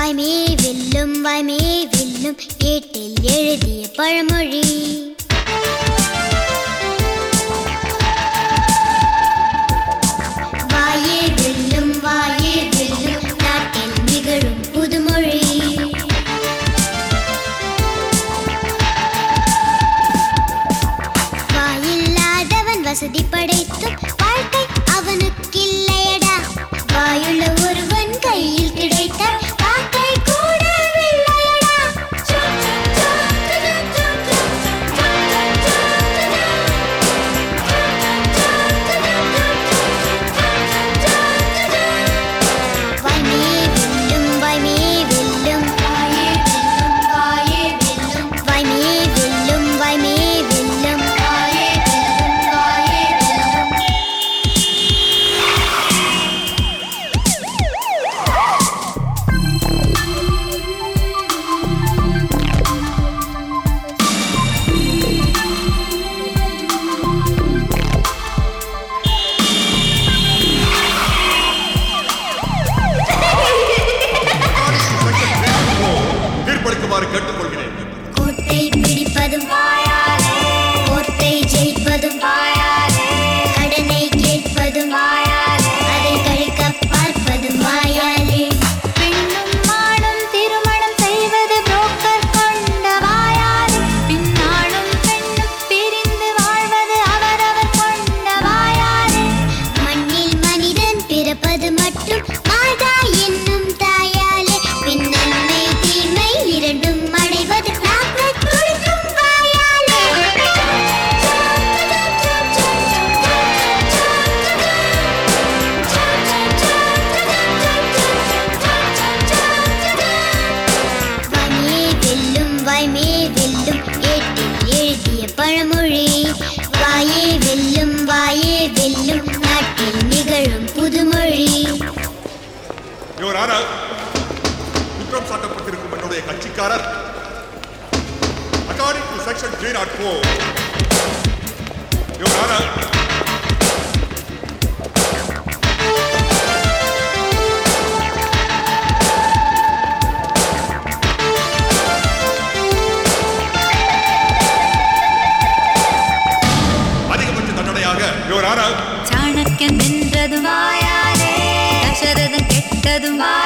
வாய்மே வெல்லும் வாய்மே வெல்லும் ஏட்டில் எழுதிய பழமொழி வாயே வெல்லும் வாயே வெல்லும் நாட்டில் நிகழும் புதுமொழி வாயில்லாதவன் வசதி படைத்தும் வாழ்க்கை அவனுக்கில்லையடா வாயுள்ள ஒருவன் கையில் கிடைத்தால் வாழ்க்கை கூட வெள்ளையடா வாய்மே வெல்லும் வாய்மே வெல்லும் வாயே வெல்லும் வாயே வெல்லும் வாய்மே வெல்லும் வாய்மே வெல்லும் வாயே வெல்லும் வாயே வெல்லும் தீர்ப்பளிக்குமாறு கேட்டுக்கொள்கிறேன் கோட்டை பிடிப்பதும் வாயாலே கோட்டை ஜெயிப்பதும் வாயாலே கடனை கேட்பதும் வாயாலே அதை கழிக்க பார்ப்பதும் வாயாலே பெண்ணும் மானும் திருமணம் செய்வது புரோக்கர் கொண்ட வாயாலே பின்னாலும் பெண்ணும் பிரிந்து வாழ்வது அவரவர் கொண்ட வாயாலே மண்ணில் மனிதன் பிறப்பது மட்டும் மாதா என்னும் தாயாலே பின் நன்மை தீமை இரண்டும் அடைவது நாக்கை துடிக்கும் வாயாலே வாய்மே வெல்லும் வாய்மே வெல்லும் ஏட்டில் எழுதிய பழமொழி வாயே வெல்லும் வாயே வெல்லும் நாட்டில் நிகழும் புதுமொழி யுவர் ஆனர் குற்றம் சாட்டப்பட்டிருக்கும் என்னுடைய கட்சிக்காரர் according to section three not four your honour அதிகபட்ச தண்டனையாக யுவர் ஆனர் சாணக்கியன் வென்றதும் வாயாலே தசரதன் கெட்டதும் வாயாலே